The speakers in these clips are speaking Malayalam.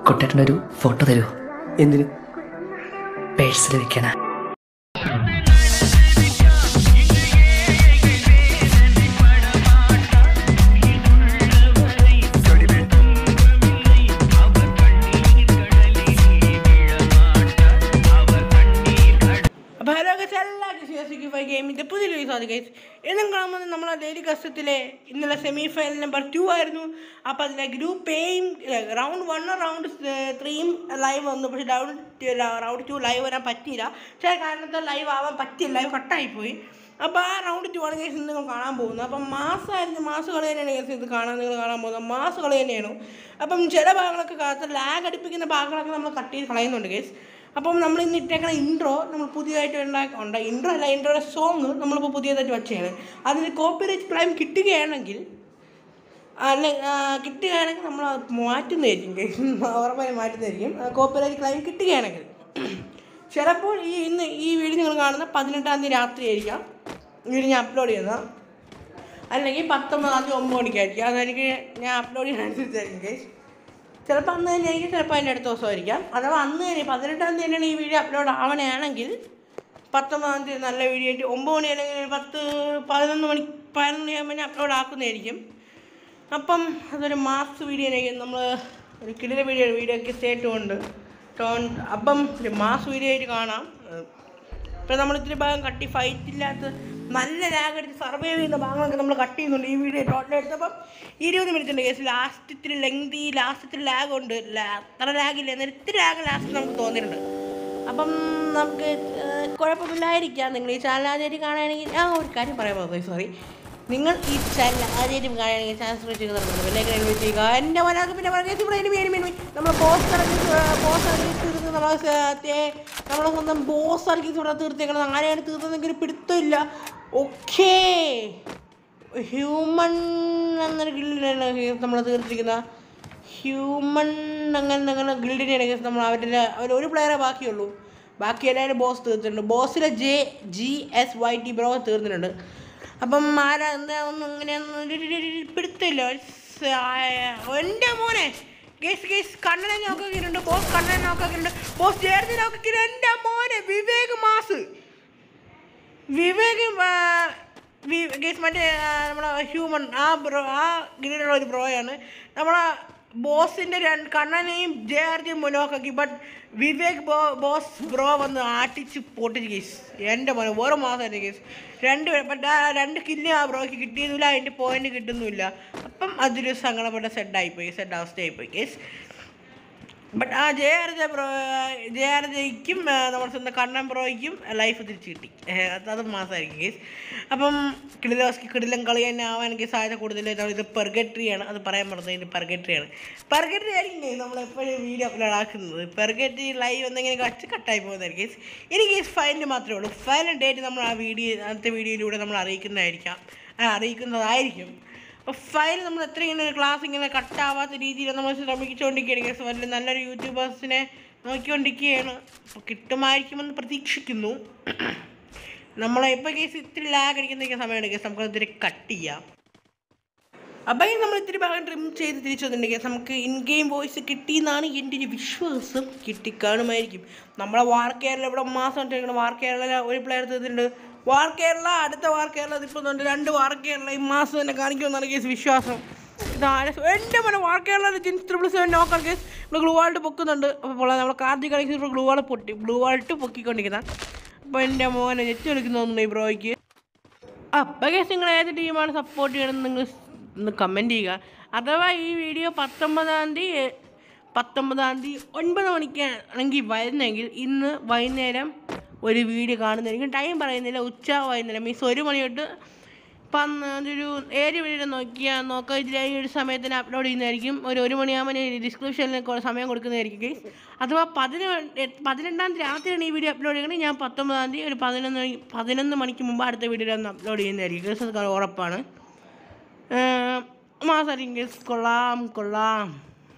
കുട്ടേട്ടൻ്റെ ഒരു ഫോട്ടോ തരൂ എന്തിന് പേഴ്സിൽ വെക്കണ അപ്പോൾ ഹലോ ഗൈസ് എല്ലാവർക്കും സി എസ് ഫൈവ് ഗെയിമിൻ്റെ പുതിയ റിലീസ് ആണ് ഗൈസ് എന്നും കാണുമ്പോൾ നമ്മളെ ഡെയിലി കസ്റ്റത്തിലെ ഇന്നലെ സെമി ഫൈനൽ നമ്പർ ടു ആയിരുന്നു അപ്പോൾ അതിലെ ഗ്രൂപ്പ് എയും റൗണ്ട് വണ്ണും റൗണ്ട് ത്രീയും ലൈവ് വന്നു പക്ഷേ റൗണ്ട് റൗണ്ട് ടു ലൈവ് വരാൻ പറ്റിയില്ല ചില കാരണത്താൽ ലൈവ് ആവാൻ പറ്റിയില്ല ലൈവ് കട്ടായിപ്പോയി അപ്പോൾ ആ റൗണ്ട് ടു ആണ് ഗൈസ് നിങ്ങൾ കാണാൻ പോകുന്നത് അപ്പം മാസമായിരുന്നു മാസം കളി തന്നെയാണ് ഗൈസ് ഇത് കാണാൻ നിങ്ങൾ കാണാൻ പോകുന്നത് മാസം കളി തന്നെയാണ് അപ്പം ചില ഭാഗങ്ങളൊക്കെ കാലത്ത് ലാഗ് അടിപ്പിക്കുന്ന ഭാഗങ്ങളൊക്കെ നമ്മൾ കട്ട് ചെയ്ത് കളയുന്നുണ്ട് ഗൈസ് അപ്പം നമ്മൾ ഇന്ന് ഇട്ടേക്കണ ഇൻട്രോ നമ്മൾ പുതിയതായിട്ട് ഉണ്ടാക്കി ഉണ്ട് ഇൻട്രോ അല്ല ഇൻട്രോയുടെ സോങ് നമ്മളിപ്പോൾ പുതിയതായിട്ട് വെച്ചാണ് അതിന് കോപ്പിറൈറ്റ് ക്ലൈം കിട്ടുകയാണെങ്കിൽ അല്ല ആ, കിട്ടുകയാണെങ്കിൽ നമ്മൾ അത് മാറ്റുന്നതായിരിക്കും ഉറപ്പായും മാറ്റുന്നതായിരിക്കും കോപ്പിറൈറ്റ് ക്ലൈം കിട്ടുകയാണെങ്കിൽ ചിലപ്പോൾ ഈ ഇന്ന് ഈ വീഡിയോ നിങ്ങൾ കാണുന്ന പതിനെട്ടാം തീയതി രാത്രി ആയിരിക്കാം വീഡിയോ ഞാൻ അപ്ലോഡ് ചെയ്യുന്നത് അല്ലെങ്കിൽ പത്തൊമ്പതാം തീയതി ഒമ്പത് മണിക്കായിരിക്കും അതായിരിക്കും ഞാൻ അപ്ലോഡ് ചെയ്യാൻ അനുസരിച്ചായിരിക്കും ഗൈസ് ചിലപ്പോൾ അന്ന് തന്നെ ആയിരിക്കും ചിലപ്പോൾ അതിൻ്റെ അടുത്ത ദിവസമായിരിക്കാം അഥവാ അന്ന് തന്നെ പതിനെട്ടാം തീയതി തന്നെയാണ് ഈ വീഡിയോ അപ്ലോഡ് ആവണമെങ്കിൽ പത്തൊമ്പതാം തീയതി നല്ല വീഡിയോ ആയിട്ട് ഒമ്പത് മണി അല്ലെങ്കിൽ ഒരു പത്ത് പതിനൊന്ന് മണി പതിനൊന്ന് മണിയാകുമ്പോൾ ഞാൻ അപ്ലോഡ് ആക്കുന്നതായിരിക്കും അപ്പം അതൊരു മാസ് വീഡിയോ ആയിരിക്കും നമ്മൾ ഒരു കിടില വീഡിയോ വീഡിയോയ്ക്ക് സ്റ്റേറ്റ് ഉണ്ട് ടോൺ അപ്പം ഒരു മാസ് വീഡിയോ ആയിട്ട് കാണാം ഇപ്പം നമ്മൾ ഇത്തിരി ഭാഗം കട്ടി ഫൈറ്റ് ഇല്ലാത്ത നല്ല ലാഗ് അടിച്ച് സർവൈവ് ചെയ്യുന്ന ഭാഗങ്ങളൊക്കെ നമ്മൾ കട്ട് ചെയ്യുന്നുണ്ട് ഈ വീഡിയോ ടോട്ടൽ എടുത്തപ്പം ഇരുപത് മിനിറ്റ് ഉണ്ട് കേസ് ലാസ്റ്റ് ഇത്തിരി ലെങ്തി ലാസ്റ്റ് ഇത്തിരി ലാഗ് ഉണ്ട് ലാ- അത്ര ലാഗില്ല എന്നാൽ ഇത്തിരി ലാഗ് ലാസ്റ്റ് നമുക്ക് തോന്നിയിട്ടുണ്ട് അപ്പം നമുക്ക് ഏഹ്, കുഴപ്പമില്ലായിരിക്കാം നിങ്ങൾ ഈ ചാനൽ ആദ്യമായിട്ട് കാണുകയാണെങ്കിൽ ഞാൻ ഒരു കാര്യം പറയാൻ പോകുന്നത് സോറി നിങ്ങൾ ഈ ചാനൽ ആദ്യമായിട്ട് കാണുകയാണെങ്കിൽ ചാനൽ സബ്സ്ക്രൈബ് ചെയ്ത് നടക്കുന്നത് വലിയ കാര്യം ചെയ്യുക എൻ്റെ മനാൾക്ക് പിന്നെ പറഞ്ഞാൽ ഇവിടെ എനിക്ക് എനിമി എനിമി നമ്മൾ ബോസ് ഇറങ്ങി ബോസ് ഇറങ്ങി തീർത്ത് നമ്മൾ നമ്മളെ സ്വന്തം ബോസ് ഇറങ്ങി ഇവിടെ തീർത്തേക്കണം ആരെയാണ് തീർത്തതെങ്കിൽ പിടുത്തമില്ല ഓക്കേ ഹ്യൂമൺ എന്നൊരു ഗിൽഡിനാണ് നമ്മൾ തീർത്തിരിക്കുന്ന ഹ്യൂമൺ അങ്ങനെ അങ്ങനെ ഗിൽഡിനെയാണ് കേസ് നമ്മൾ അവരുടെ അവർ ഒരു പ്ലെയറെ ബാക്കിയുള്ളൂ ബാക്കി എല്ലാവരും ബോസ് തീർത്തിട്ടുണ്ട് ബോസിലെ J G S Y T bro തീർന്നിട്ടുണ്ട് അപ്പം ആരാ എന്താ ഒന്നും ഇങ്ങനെയൊന്നും ഒരു- ഒരു- ഒരു- ഒരു പിടുത്തമില്ല ഒരു സ- ആ- എൻ്റെ മോനെ കേസ് കേസ് കണ്ണനെ നോക്കിയിട്ടുണ്ട് ബോസ് കണ്ണനെ നോക്കിയിട്ടുണ്ട് ബോസ് ചേർത്ത് നോക്കിയിട്ടുണ്ട് എൻ്റെ മോനെ വിവേക് മാസ് വിവേക് ആ, വി- ഗേസ് മറ്റേ ആ, നമ്മളെ ഹ്യൂമൻ ആ ബ്രോ ആ ഗ്രീനുള്ള ഒരു ബ്രോയാണ് നമ്മളെ ബോസിൻ്റെ രണ്ട് കണ്ണനെയും ജെ ആർ ജിയും മുന്നോക്കാക്കി ബട്ട് വിവേക് ബോ ബോസ് ബ്രോ വന്ന് ആട്ടിച്ച് പൊട്ടിച്ച് കേസ് എൻ്റെ മോനെ ഓരോ മാസമായിരുന്നു കേസ് രണ്ട് പേ- ബട്ട് ആ രണ്ട് കില്ല് ആ ബ്രോയ്ക്ക് കിട്ടിയതുമില്ല അതിൻ്റെ പോയിന്റ് കിട്ടുന്നുമില്ല അപ്പം അതൊരു സങ്കടപ്പെട്ട സെഡായിപ്പോയി സെഡ് അവസ്ഥയായിപ്പോയി കേസ് ബട്ട് ആ J R J bro J R ജെയ്ക്കും നമ്മുടെ സ്വന്തം കണ്ണൻ ബ്രോയ്ക്കും ലൈഫ് തിരിച്ച് കിട്ടി ഏഹ് അത് അത് മാസമായിരിക്കും കേസ് അപ്പം കിടിലോസ്കി കിടിലം കളി തന്നെ ആവാൻ എനിക്ക് സാധ്യത കൂടുതൽ ഇത് പെർഗട്രി ആണ് അത് പറയാൻ പറഞ്ഞത് ഇത് പെർഗട്രി ആണ് പെർഗട്രി ആയിരിക്കും നമ്മൾ എപ്പോഴും വീഡിയോ അപ്ലോഡ് ആക്കുന്നത് പെർഗട്രി ലൈവ് എന്തെങ്കിലും കച്ച് കട്ടായി പോകുന്നതായിരിക്കും കേസ് എനിക്ക് കേസ് ഫൈനൽ മാത്രമേ ഉള്ളൂ ഫൈനൽ ഡേറ്റ് നമ്മൾ ആ വീഡിയോ അടുത്ത വീഡിയോയിലൂടെ നമ്മൾ അറിയിക്കുന്നതായിരിക്കാം ആ, അറിയിക്കുന്നതായിരിക്കും അപ്പോൾ ഫയൽ നമ്മൾ എത്ര ഇങ്ങനെ ക്ലാസ് ഇങ്ങനെ കട്ടാവാത്ത രീതിയിൽ നമ്മൾ ശ്രമിച്ചുകൊണ്ടിരിക്കുകയാണ് കേസ് വലിയ നല്ലൊരു യൂട്യൂബേഴ്സിനെ നോക്കിക്കൊണ്ടിരിക്കുകയാണ് അപ്പോൾ കിട്ടുമായിരിക്കുമെന്ന് പ്രതീക്ഷിക്കുന്നു നമ്മളെ ഇപ്പോൾ കേസ് ഇത്തിരി ലാഗ് അടിക്കുന്ന സമയമാണ് കേസ് നമുക്ക് ഇത്തിരി കട്ട് ചെയ്യാം അപ്പം നമ്മൾ ഇത്തിരി ഭാഗം ട്രിം ചെയ്ത് തിരിച്ചു വന്നിട്ടുണ്ടെങ്കിൽ നമുക്ക് ഇൻ ഗെയിം വോയിസ് കിട്ടിയെന്നാണ് എൻ്റെ ഒരു വിശ്വാസം കിട്ടിക്കാണുമായിരിക്കും നമ്മളെ വാർ കേരള ഇവിടെ മാസം ഇട്ടിരിക്കണം വാർ കേരള ഒരു പ്ലെയർ തീർത്തിട്ടുണ്ട് വാർ കേരള അടുത്ത വാർ കേരള ഇതിപ്പോൾ ഉണ്ട് രണ്ട് വാർ കേരള ഈ മാസം തന്നെ കാണിക്കുമെന്നാണ് കേസ് വിശ്വാസം ഇതാണ് എൻ്റെ മോനെ വാർ കേരള ജിൻസ് ട്രിപ്പിൾ സെവൻ നോക്കാൻ കേസ് ഇവിടെ ഗ്ലൂ വാൾട്ട് പൊക്കുന്നുണ്ട് അപ്പോൾ നമ്മൾ കാർത്തിക് കളിക്കുന്ന ഇപ്പോൾ ഗ്ലൂ വാൾ പൊട്ടി ഗ്ലൂ വാൾട്ട് പൊക്കിക്കൊണ്ടിരിക്കുന്ന അപ്പോൾ എൻ്റെ മോനെ നെറ്റ് കളിക്കുന്നു ഈ ബ്രോയ്ക്ക് അപ്പോൾ കേസ് നിങ്ങൾ ഏത് ടീമാണ് സപ്പോർട്ട് ചെയ്യണമെന്ന് നിങ്ങൾ ഒന്ന് കമൻറ്റ് ചെയ്യുക അഥവാ ഈ വീഡിയോ പത്തൊമ്പതാം തീയതി പത്തൊമ്പതാം തീയതി ഒൻപത് മണിക്കാണെങ്കിൽ വരുന്നെങ്കിൽ ഇന്ന് വൈകുന്നേരം ഒരു വീഡിയോ കാണുന്നതായിരിക്കും ടൈം പറയുന്നില്ല ഉച്ച വൈകുന്നേരം മീൻസ് ഒരു മണി തൊട്ട് പന്ന് ഒരു ഏഴ് മിനിറ്റ് നോക്കിയാൽ നോക്കാം ഇതിൽ ഈ ഒരു സമയത്തിന് അപ്ലോഡ് ചെയ്യുന്നതായിരിക്കും ഒരു ഒരു മണിയാകുമ്പോൾ ഞാൻ ഡിസ്ക്രിപ്ഷനിൽ കുറേ സമയം കൊടുക്കുന്നതായിരിക്കും ഗൈസ് അഥവാ പതിന പതിനെട്ടാം തീയതി രാത്രിയാണ് ഈ വീഡിയോ അപ്ലോഡ് ചെയ്യുന്നത് ഞാൻ പത്തൊമ്പതാം തീയതി ഒരു പതിനൊന്ന് മണി പതിനൊന്ന് മണിക്ക് മുമ്പ് അടുത്ത വീഡിയോ ഒന്ന് അപ്ലോഡ് ചെയ്യുന്നതായിരിക്കും ഗൈസ് അത് ഉറപ്പാണ് മാസായിരിക്കും ഗൈസ് കൊള്ളാം കൊള്ളാം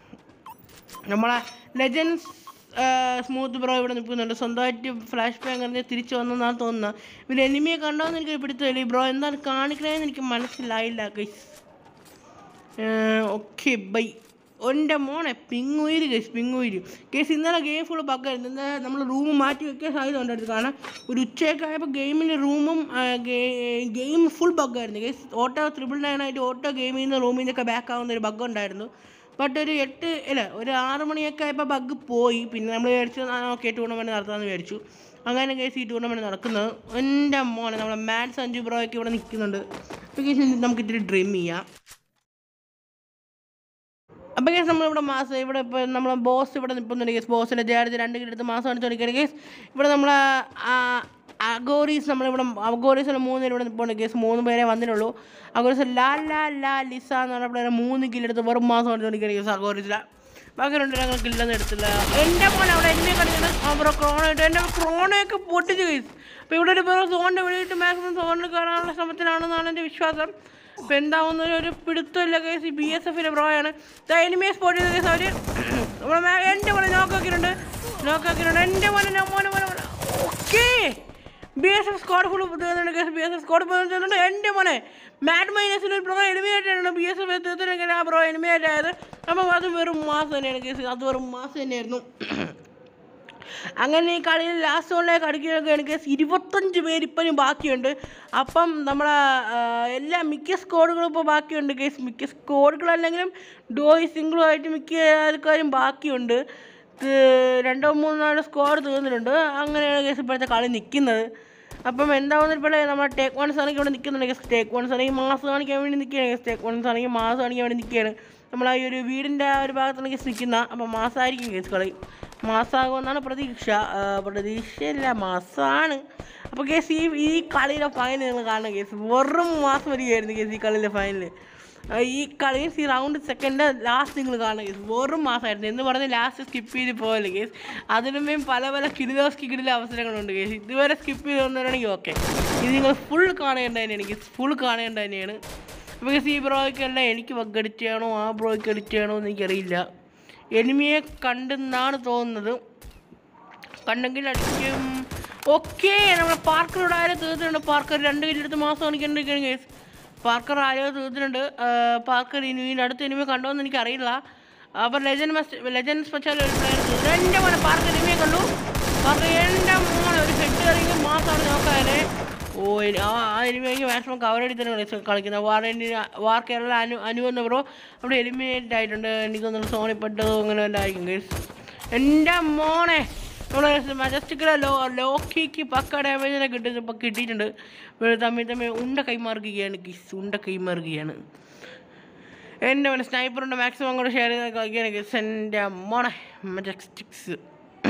നമ്മളെ ലെജൻസ് സ്മൂത്ത് ബ്രോ ഇവിടെ നിൽക്കുന്നുണ്ട് സ്വന്തമായിട്ട് ഫ്ലാഷ് ബാങ്ക് എറിഞ്ഞ് തിരിച്ചു വന്നെന്നാണ് തോന്നുന്നത് ഇവർ എനിമിയെ കണ്ടോന്ന് എനിക്ക് പിടുത്തമില്ല ഈ ബ്രോ എന്താണ് കാണിക്കണേന്ന് എനിക്ക് മനസ്സിലായില്ല ഗൈസ് ഓക്കെ ബൈ എൻ്റെ മോനെ പിങ്ങുയിര് കേസ് പിങ്ങുയിര് കേസ് ഇന്നലെ ഗെയിം ഫുൾ ബഗ്ഗായിരുന്നു ഇന്നലെ നമ്മൾ റൂം മാറ്റി വെക്കാൻ സാധ്യത ഉണ്ടായിരുന്നു കാരണം ഒരു ഉച്ചയൊക്കെ ആയപ്പോൾ ഗെയിമിൻ്റെ റൂമും ഗെയിം ഫുൾ ബഗ്ഗായിരുന്നു കേസ് ഓട്ടോ ത്രിപിൾ നയൻ ആയിട്ട് ഓട്ടോ ഗെയിമിൽ നിന്ന് റൂമിൽ നിന്നൊക്കെ ബാക്ക് ആവുന്ന ഒരു ബഗ് ഉണ്ടായിരുന്നു ബട്ട് ഒരു എട്ട് അല്ല ഒരു ആറ് മണിയൊക്കെ ആയപ്പോൾ ബഗ് പോയി പിന്നെ നമ്മൾ വിചാരിച്ചു ഓക്കെ ടൂർണമെൻറ്റ് നടത്താമെന്ന് വിചാരിച്ചു അങ്ങനെ കേസ് ഈ ടൂർണമെൻറ്റ് നടക്കുന്നത് എൻ്റെ മോനെ നമ്മളെ മാൻ സഞ്ജു ബ്രോയൊക്കെ ഇവിടെ നിൽക്കുന്നുണ്ട് അപ്പോൾ കേസ് നമുക്ക് ഇത്തിരി ഡ്രീം ചെയ്യാം അപ്പോൾ കേസ് നമ്മളിവിടെ മാസം ഇവിടെ ഇപ്പോൾ നമ്മളെ ബോസ് ഇവിടെ നിൽക്കുന്നുണ്ട് കേസ് ബോസിൻ്റെ ജാർജ് രണ്ട് കിലോ എടുത്ത് മാസം അടിച്ചുകൊണ്ടിരിക്കുകയാണ് കേസ് ഇവിടെ നമ്മൾ അഗോറീസ് നമ്മളിവിടെ അഗോറീസിൽ മൂന്ന് പേര് ഇവിടെ നിൽപ്പുണ്ട് കേസ് മൂന്ന് പേരെ വന്നിട്ടുള്ളൂ അഗോറീസ് ലാ ലാ ലാ ലിസ എന്ന് പറഞ്ഞ പ്ലെയർ മൂന്ന് കിലോ എടുത്ത് വെറും മാസം അടിച്ചുകൊണ്ടിരിക്കുകയാണ് കേസ് അഗോറീസില ബാക്കി രണ്ട് ഞങ്ങൾ കില്ലെന്ന് എടുത്തില്ല എൻ്റെ പോലെ അവിടെ എന്നെ കളിക്കുന്നത് അവിടെ ക്രോണ ഇട്ട് എൻ്റെ ക്രോണയൊക്കെ പൊട്ടിച്ച് കേസ് അപ്പോൾ ഇവിടെ ഒരു പേര് സോണിൻ്റെ വെളിയിട്ട് മാക്സിമം സോണിൽ കയറാനുള്ള ശ്രമത്തിലാണെന്നാണ് എൻ്റെ വിശ്വാസം ഇപ്പം എന്താവുന്ന ഒരു പിടുത്തമില്ല കേസ് ബി എസ് എഫിൻ്റെ പ്രോയാണ് എനിമയെ സ്പോട്ട് ചെയ്ത കേസ് അവർ നമ്മുടെ മേ- എൻ്റെ പോലെ നോക്കാക്കിയിട്ടുണ്ട് നോക്കാക്കിയിട്ടുണ്ട് എൻ്റെ പോലെ ഞാൻ മോനെ മോനെ മോനെ okay B S F squad full തീർന്നുണ്ട് guys B S F squad തീർന്നുണ്ട് എൻ്റെ മോനെ മാഡ് മൈനസിൽ ഒരു പ്രോ എലിമിനേറ്റാണ് ബി എസ് എഫ് തീർത്തിട്ടെങ്കിൽ ആ പ്രോ എലിമിനേറ്റ് ആയത് അപ്പം അത് വെറും മാസം തന്നെയാണ് കേസ് അത് വെറും മാസം തന്നെയായിരുന്നു അങ്ങനെ ഈ കളിയിൽ ലാസ്റ്റ് സോണിലേക്ക് അടുക്കുകയൊക്കെയാണ് കേസ് ഇരുപത്തഞ്ച് പേര് ഇപ്പോഴും ബാക്കിയുണ്ട് അപ്പം നമ്മളെ ആ, എല്ലാ മിക്ക സ്കോഡുകളും ഇപ്പോൾ ബാക്കിയുണ്ട് കേസ് മിക്ക സ്കോഡുകളല്ലെങ്കിലും ഡോയി സിംഗിളും ആയിട്ട് മിക്ക ആൾക്കാരും ബാക്കിയുണ്ട് ഇത് രണ്ടോ മൂന്നോ നാല് സ്കോഡ് തീർന്നിട്ടുണ്ട് അങ്ങനെയാണ് കേസ് ഇപ്പോഴത്തെ കളി നിൽക്കുന്നത് അപ്പം എന്താവുന്ന ഇപ്പോൾ നമ്മുടെ ടേക്ക് വൺ സാണെങ്കിൽ ഇവിടെ നിൽക്കുന്നുണ്ട് കേസ് ടേക്ക് വൺ സാണെങ്കിൽ മാസ് കാണിക്കാൻ വേണ്ടി നിൽക്കുകയാണ് കേസ് ടേക്ക് വൺ സാണെങ്കിൽ മാസ് കാണിക്കാൻ വേണ്ടി നിൽക്കുകയാണ് നമ്മൾ ആ ഈ ഒരു വീടിൻ്റെ ആ ഒരു ഭാഗത്താണ് കേസ് നിൽക്കുന്ന അപ്പം മാസമായിരിക്കും കേസ് കളി മാസമാകുമെന്നാണ് പ്രതീക്ഷ ആ, പ്രതീക്ഷയില്ല മാസമാണ് അപ്പോൾ കേസ് ഈ ഈ കളിയിലെ ഫൈനൽ നിങ്ങൾ കാണണം കേസ് വെറും മാസം വരികയായിരുന്നു കേസ് ഈ കളിയിലെ ഫൈനൽ ഈ കളിയിൽ ഈ റൗണ്ട് സെക്കൻഡ് ലാസ്റ്റ് നിങ്ങൾ കാണണം കേസ് വെറും മാസമായിരുന്നു എന്ന് പറഞ്ഞ് ലാസ്റ്റ് സ്കിപ്പ് ചെയ്ത് പോകല്ലേ കേസ് അതിനുമേയും പല പല കിടിലോസ്കി കിടില അവസരങ്ങളുണ്ട് കേസ് ഇതുവരെ സ്കിപ്പ് ചെയ്ത് വന്നവരാണെങ്കിൽ ഓക്കെ ഇത് നിങ്ങൾ ഫുൾ കാണേണ്ട തന്നെയാണ് കേസ് ഫുൾ കാണേണ്ട തന്നെയാണ് അപ്പോൾ കേസ് ഈ ബ്രോയ്ക്കല്ല എനിക്ക് ബഗ് എഡിറ്റ് ചെയ്യണോ ആ ബ്രോയ്ക്ക് എഡിറ്റ് ചെയ്യണോ എന്ന് എനിക്കറിയില്ല എനിമിയെ കണ്ടെന്നാണ് തോന്നുന്നത് കണ്ടെങ്കിൽ അടിക്കും ഓക്കെ നമ്മുടെ പാർക്കറോട് ആരോ തീർത്തിട്ടുണ്ട് പാർക്കർ രണ്ട് കിലെടുത്ത് മാസം കാണിക്കേണ്ടിരിക്കുകയാണ് കേസ് പാർക്കർ ആരോ തീർത്തിട്ടുണ്ട് ആ, പാർക്കർ ഇനി ഇതിൻ്റെ അടുത്ത് ഇനിമേ കണ്ടോന്ന് എനിക്കറിയില്ല അപ്പോൾ ലെജൻഡ് മസ്റ്റ് ലെജൻഡ് സ്പെഷ്യൽ ഒരു പ്ലെയർ തീർന്നു എൻ്റെ മോനെ പാർക്കർ ഇനിമയെ കണ്ടു പാർക്കർ എൻ്റെ മോനെ ഒരു ഹെഡ് കറിയെങ്കിൽ മാത്രമാണ് നോക്കാതെ ഓ ഇനി ആ ആ എനിമയ്ക്ക് മാക്സിമം കവറടി തന്നെ കളി- കളിക്കുന്നത് വാർ വാർ കേരള അനു അനു എന്ന ബ്രോ അവിടെ എലിമിനേറ്റ് ആയിട്ടുണ്ട് എനിക്കൊന്നും സോണിപ്പെട്ടതോ അങ്ങനെ വല്ല ആയിരിക്കും ഗൈസ് എൻ്റെ മോനെ നമ്മളെ മജസ്റ്റിക്കിലെ ലോ ലോക്കിക്ക് പക്ക ഡാമേജിനെ കിട്ടി ഇപ്പം കിട്ടിയിട്ടുണ്ട് ഇവര് തമ്മിൽ തമ്മിൽ ഉണ്ട കൈമാറുകയാണ് ഗിസ് ഉണ്ട കൈമാറുകയാണ് എൻ്റെ മോനെ സ്നൈപ്പറുണ്ട് മാക്സിമം അങ്ങോട്ട് ഷെയർ ചെയ്ത് കളിക്കുകയാണ് ഗിസ് എൻ്റെ മോനെ മജസ്റ്റിക്സ്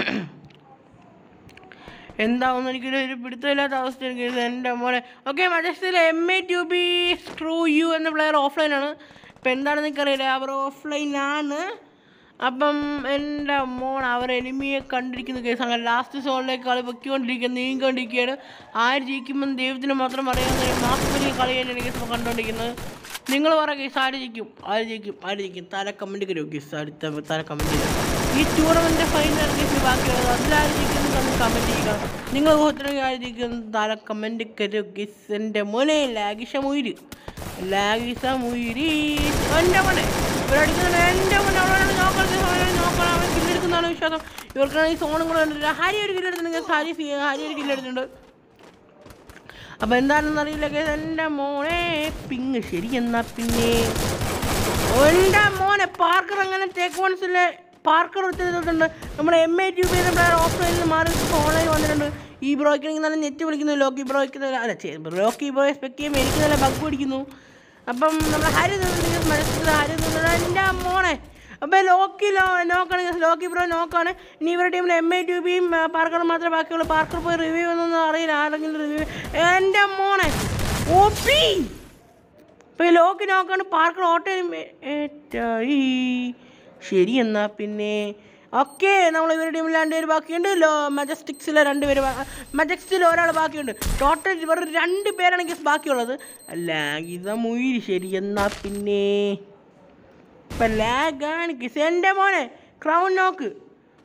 എന്താവുന്ന എനിക്കൊരു ഒരു പിടുത്തമില്ലാത്ത അവസ്ഥ എനിക്ക് എൻ്റെ മോനെ ഓക്കെ മജസ്റ്റിൽ എം എ ടു ബി സ്ട്രൂ യു എന്ന പ്ലെയർ ഓഫ്ലൈനാണ് ഇപ്പം എന്താണെന്ന് എനിക്കറിയില്ല അവർ ഓഫ്ലൈനാണ് അപ്പം എൻ്റെ മോൻ അവർ എനിമിയെ കണ്ടിരിക്കുന്ന കേസ് അങ്ങനെ ലാസ്റ്റ് സോണിലേക്ക് കളി പൊക്കിക്കൊണ്ടിരിക്കുക നീങ്ങിക്കൊണ്ടിരിക്കുകയാണ് ആര് ജയിക്കുമെന്ന് ദൈവത്തിന് മാത്രം അറിയാവുന്ന ഒരു മാസത്തിന് കളി തന്നെയാണ് കേസ് ഇപ്പോൾ കണ്ടുകൊണ്ടിരിക്കുന്നത് നിങ്ങൾ പറ കേസ് ആര് ജയിക്കും ആര് ജയിക്കും ആര് ജയിക്കും താര കമൻറ്റ് കരുമോ കേസ് അടുത്ത താര കമൻറ്റ് ഈ ടൂർണമെൻറ്റ് ഫൈനൽ കേസ് ബാക്കിയുള്ളത് അതിലാര് ജയിക്കുന്നു നമ്മൾ കമൻറ്റ് ചെയ്യുക നിങ്ങൾ ഓരോരുത്തരും ആര് ജയിക്കുന്നു താര കമൻറ്റ് കരുമോ കേസ് എൻ്റെ മോനെ ലാഗിഷ മുയിര് ലാഗിസ മുയിരി എൻ്റെ മോനെ ഇവരടിക്കുന്നത് എൻ്റെ മോനെ അവിടെ നോക്കണം അവനെ നോക്കണം അവൻ കില്ലെടുക്കുന്നതാണ് വിശ്വാസം ഇവർക്കാണ് ഈ സോണും കൂടെ കണ്ടില്ല ഹരി ഒരു കില്ലെടുത്തിട്ടുണ്ട് ഹരി സി- ഹരി ഒരു കില്ലെടുത്തിട്ടുണ്ട് അപ്പം എന്താണെന്ന് അറിയില്ല കേസ് എൻ്റെ മോനെ പിങ് ശരി എന്നാ പിന്നെ എൻ്റെ മോനെ പാർക്കർ അങ്ങനെ ടേക്ക് വൺസിലെ പാർക്കർ എടുത്തിട്ടുണ്ട് നമ്മുടെ എം എ ട്യൂബ് ചെയ്ത പ്ലെയർ ഓഫ്ലൈനിൽ മാറി ഓൺലൈൻ വന്നിട്ടുണ്ട് ഈ ബ്രോയ്ക്ക് നല്ല നെറ്റ് വിളിക്കുന്നു ലോക്കി ബ്രോയ്ക്ക് നല്ല- അല്ല ചെ- ലോക്കി ബ്രോയെ സ്പെക്ട് ചെയ്യുമ്പോൾ എനിക്ക് നല്ല ബഗ് പിടിക്കുന്നു അപ്പം നമ്മൾ ഹരി നിന്നിട്ട് മനസ്സിൽ ഹരി നിന്നിട്ട് എൻ്റെ മോനെ അപ്പം ലോക്കി ലോ നോക്കുകയാണെങ്കിൽ ലോക്കി ബ്രോ നോക്കാണ് ഇനി ഇവരുടെ ടീമിൽ എം എ ട്യൂബിയും പാർക്കർ മാത്രമേ ബാക്കിയുള്ളൂ പാർക്കർ പോയി റിവ്യൂ ഒന്നും അറിയില്ല ആരെങ്കിലും റിവ്യൂ എൻ്റെ മോനെ ഓ പി ഇപ്പോൾ ലോക്ക് നോക്കാണ്ട് പാർക്കർ ഓട്ടോ ഏറ്റായി ശരി എന്നാ പിന്നെ ഓക്കെ നമ്മൾ ഇവരുടെ ടീമിൽ രണ്ടുപേര് ബാക്കിയുണ്ട് ലോ മജസ്റ്റിക്സിലെ രണ്ടുപേര് മജസ്റ്റിൽ ഒരാൾ ബാക്കിയുണ്ട് ടോട്ടൽ ഇവർ രണ്ട് പേരാണ് ഗസ് ബാക്കിയുള്ളത് ലാഗിത മുയിരി ശരി എന്നാ പിന്നെ ഇപ്പം ലാഗാണ് ഗസ് എൻ്റെ മോനെ ക്രൗൺ നോക്ക്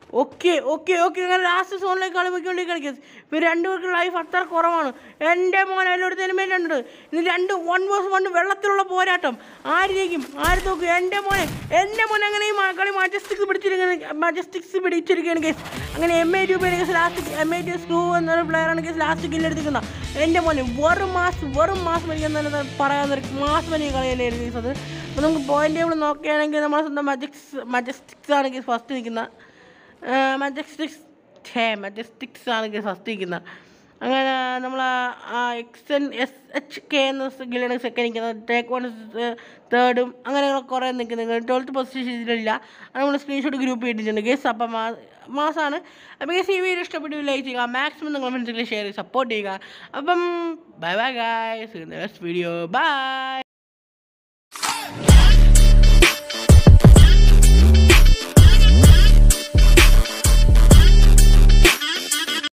ഓക്കെ ഓക്കെ ഓക്കെ അങ്ങനെ ലാസ്റ്റ് സോണിലേക്ക് കളി പോയിക്കൊണ്ടിരിക്കുകയാണ് കേസ് ഇവർ രണ്ടുപേർക്ക് ലൈഫ് അത്ര കുറവാണ് എൻ്റെ മോൻ എല്ലായിടത്തും എലിമേറ്റ് ഉണ്ട് ഇത് രണ്ട് വൺ വേഴ്സ് വൺ വെള്ളത്തിലുള്ള പോരാട്ടം ആര് ജയിക്കും ആര് തോക്കും എൻ്റെ മോനെ എൻ്റെ മോൻ അങ്ങനെ ഈ മാ- കളി മജസ്റ്റിക്സ് പിടിച്ചിരിക്കുകയാണ് മജസ്റ്റിക്സ് പിടിച്ചിരിക്കുകയാണ് കേസ് അങ്ങനെ എം എ രൂപയാണ് guys last M A T screw എന്നൊരു പ്ലെയറാണ് കേസ് ലാസ്റ്റ് കില്ലെടുത്തിരിക്കുന്നത് എൻ്റെ മോനെ വെറും മാസ് വെറും മാസ് മരിക്കാൻ തന്നെ പറയാവുന്ന മാസ് മരിയ കളിയല്ലേ കേസ് അത് അപ്പോൾ നമുക്ക് പോയിന്റ് ടേബിൾ നോക്കുകയാണെങ്കിൽ നമ്മളെ സ്വന്തം മജസ്റ്റിക്സ് മജസ്റ്റിക്സ് ആണ് കേസ് ഫസ്റ്റ് നിൽക്കുന്നത് മജസ്റ്റിക്സ് ഛേ മജസ്റ്റിക്സ് ആണ് ഫസ്റ്റ് നിൽക്കുന്നത് അങ്ങനെ നമ്മൾ X N S H K എന്ന ഗില്ലാണ് സെക്കൻഡ് നിൽക്കുന്നത് ടേക്ക് വൺ തേർഡും അങ്ങനെ കുറേ നിൽക്കുന്നത് ട്വൽത്ത് പൊസിഷനിലില്ല അത് നമ്മൾ സ്ക്രീൻഷോട്ട് ഗ്രൂപ്പ് ഇട്ടിട്ടുണ്ട് ഗേസ് അപ്പം മാ മാസമാണ് അപ്പോൾ ഗേസ് ഈ വീഡിയോ ഇഷ്ടപ്പെട്ടു ലൈക്ക് ചെയ്യുക മാക്സിമം നിങ്ങൾ ഫ്രണ്ട്സിൽ ഷെയർ ചെയ്ത് സപ്പോർട്ട് ചെയ്യുക അപ്പം bye bye guys next video by